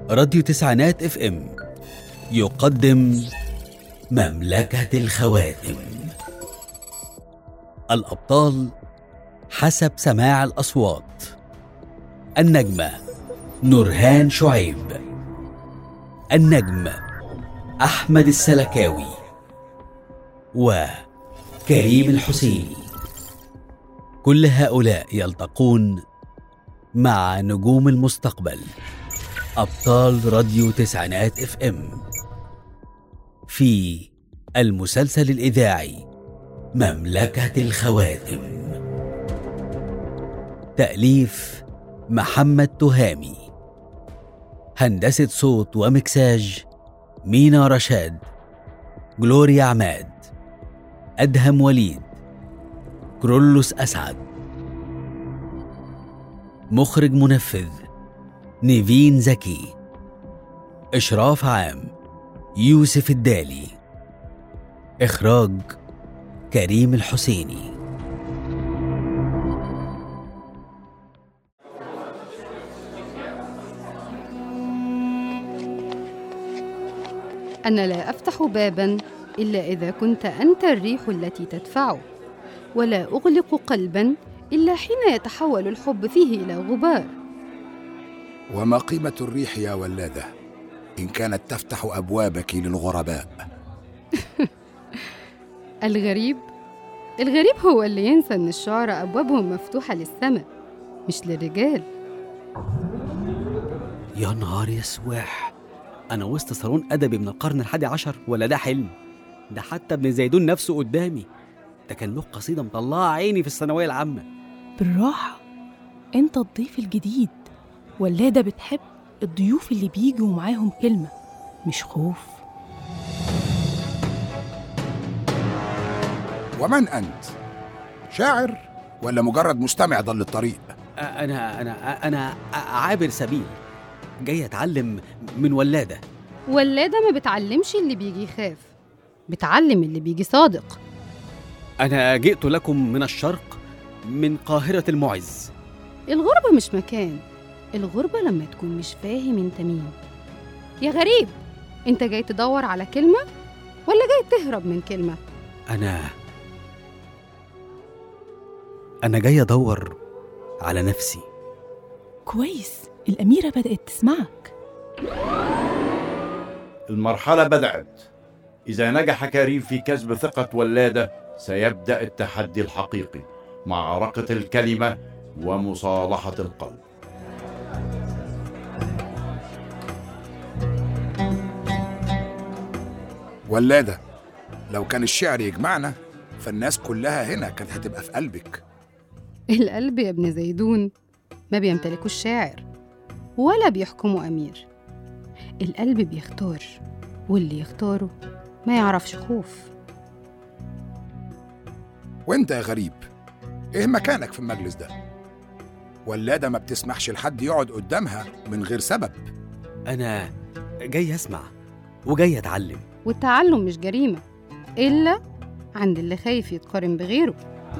راديو تسعينات اف ام يقدم مملكة الخواتم الأبطال حسب سماع الأصوات النجمة نورهان شعيب النجم أحمد السلكاوي وكريم الحسيني كل هؤلاء يلتقون مع نجوم المستقبل أبطال راديو تسعينات اف ام في المسلسل الإذاعي مملكة الخواتم تأليف محمد تهامي هندسة صوت ومكساج مينا رشاد جلوريا عماد أدهم وليد كرولوس أسعد مخرج منفذ نيفين زكي إشراف عام يوسف الدالي إخراج كريم الحسيني أنا لا أفتح بابا إلا إذا كنت أنت الريح التي تدفعه ولا أغلق قلبا إلا حين يتحول الحب فيه إلى غبار وما قيمة الريح يا ولادة إن كانت تفتح أبوابك للغرباء الغريب الغريب هو اللي ينسى إن الشعراء أبوابهم مفتوحة للسماء مش للرجال يا نهار يا سواح أنا وسط صالون أدبي من القرن الحادي عشر ولا ده حلم ده حتى ابن زيدون نفسه قدامي ده كان له قصيدة مطلعة عيني في الثانوية العامة بالراحة انت الضيف الجديد ولادة بتحب الضيوف اللي بيجوا معاهم كلمة مش خوف ومن أنت؟ شاعر ولا مجرد مستمع ضل الطريق؟ أنا أنا أنا عابر سبيل جاي أتعلم من ولادة ولادة ما بتعلمش اللي بيجي يخاف بتعلم اللي بيجي صادق أنا جئت لكم من الشرق من قاهرة المعز الغربة مش مكان الغربة لما تكون مش فاهم انت مين يا غريب انت جاي تدور على كلمة ولا جاي تهرب من كلمة أنا أنا جاي أدور على نفسي كويس الأميرة بدأت تسمعك المرحلة بدأت إذا نجح كريم في كسب ثقة ولادة سيبدأ التحدي الحقيقي معركة الكلمة ومصالحة القلب ولادة لو كان الشعر يجمعنا فالناس كلها هنا كانت هتبقى في قلبك القلب يا ابن زيدون ما بيمتلكوش شاعر ولا بيحكموا أمير القلب بيختار واللي يختاره ما يعرفش خوف وانت يا غريب ايه مكانك في المجلس ده؟ ولادة ما بتسمحش لحد يقعد قدامها من غير سبب أنا جاي أسمع وجاي أتعلم والتعلم مش جريمة إلا عند اللي خايف يتقارن بغيره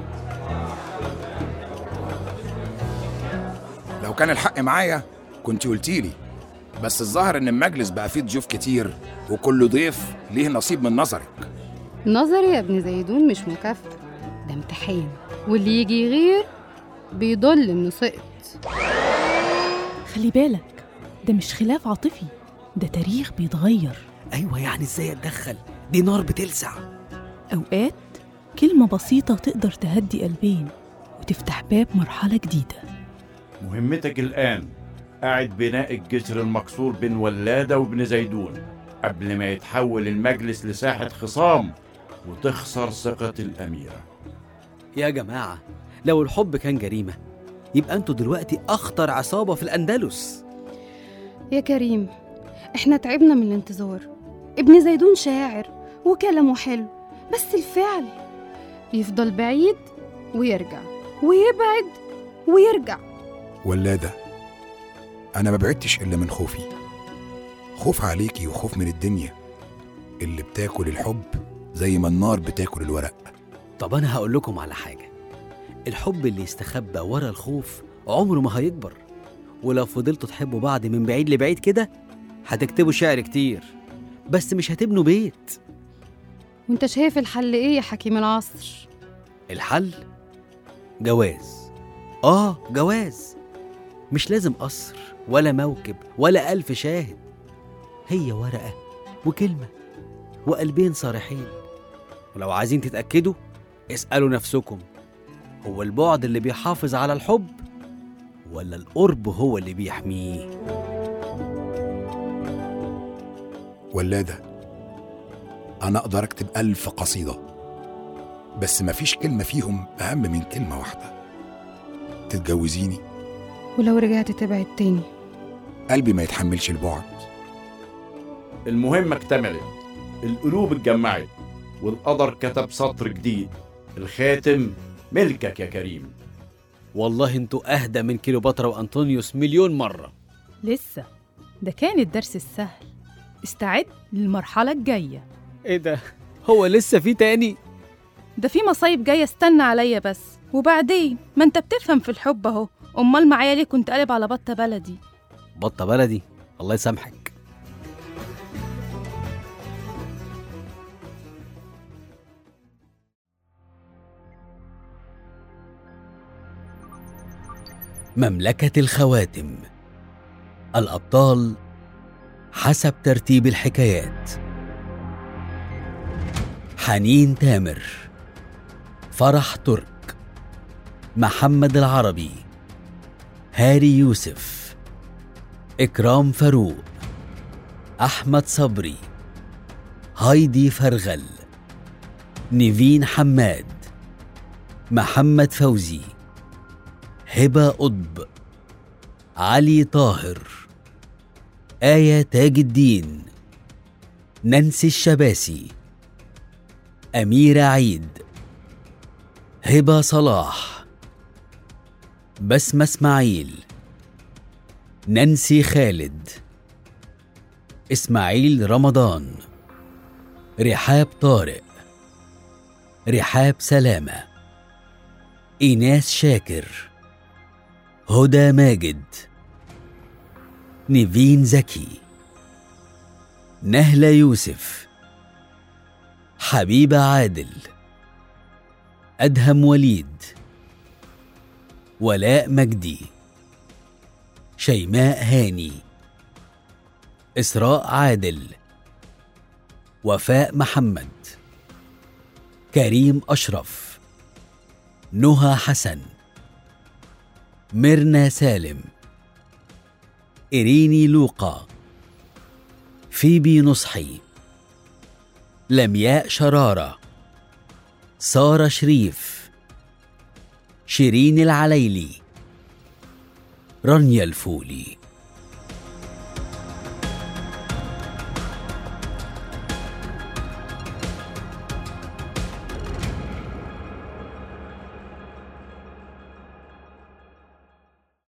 لو كان الحق معايا كنت قلتيلي بس الظاهر ان المجلس بقى فيه ضيوف كتير وكل ضيف ليه نصيب من نظرك نظري يا ابن زيدون مش مكافأة ده امتحان واللي يجي يغير بيضل انه سقط خلي بالك ده مش خلاف عاطفي ده تاريخ بيتغير أيوة يعني إزاي أتدخل دي نار بتلسع أوقات كلمة بسيطة تقدر تهدي قلبين وتفتح باب مرحلة جديدة مهمتك الآن أعد بناء الجسر المكسور بين ولادة وابن زيدون قبل ما يتحول المجلس لساحة خصام وتخسر ثقة الأميرة يا جماعة لو الحب كان جريمة يبقى انتوا دلوقتي أخطر عصابة في الأندلس يا كريم احنا تعبنا من الانتظار ابن زيدون شاعر وكلامه حلو بس الفعل يفضل بعيد ويرجع ويبعد ويرجع ولادة أنا ما بعدتش إلا من خوفي خوف عليكي وخوف من الدنيا اللي بتاكل الحب زي ما النار بتاكل الورق طب أنا هقول لكم على حاجة الحب اللي يستخبى ورا الخوف عمره ما هيكبر ولو فضلتوا تحبوا بعض من بعيد لبعيد كده هتكتبوا شعر كتير بس مش هتبنوا بيت وانت شايف الحل ايه يا حكيم العصر الحل جواز آه جواز مش لازم قصر ولا موكب ولا ألف شاهد هي ورقة وكلمة وقلبين صارحين ولو عايزين تتأكدوا اسألوا نفسكم هو البعد اللي بيحافظ على الحب ولا القرب هو اللي بيحميه ولادة أنا أقدر أكتب ألف قصيدة بس مفيش كلمة فيهم أهم من كلمة واحدة تتجوزيني ولو رجعت تبعد تاني قلبي ما يتحملش البعد المهمة اكتملت القلوب اتجمعت والقدر كتب سطر جديد الخاتم ملكك يا كريم والله انتوا أهدى من كيلوباترا وأنطونيوس مليون مرة لسه ده كان الدرس السهل استعد للمرحلة الجاية ايه ده هو لسه في تاني ده في مصايب جاية استنى عليا بس وبعدين ما انت بتفهم في الحب اهو امال معايا ليه كنت قالب على بطة بلدي بطة بلدي الله يسامحك مملكة الخواتم الأبطال حسب ترتيب الحكايات حنين تامر فرح ترك محمد العربي هاري يوسف إكرام فاروق أحمد صبري هايدي فرغل نيفين حماد محمد فوزي هبة قطب علي طاهر آية تاج الدين نانسي الشباسي أميرة عيد هبة صلاح بسمة إسماعيل نانسي خالد إسماعيل رمضان رحاب طارق رحاب سلامة إيناس شاكر هدى ماجد نيفين زكي نهلة يوسف حبيبة عادل أدهم وليد ولاء مجدي شيماء هاني إسراء عادل وفاء محمد كريم أشرف نهى حسن ميرنا سالم إريني لوقا فيبي نصحي لمياء شرارة سارة شريف شيرين العليلي رانيا الفولي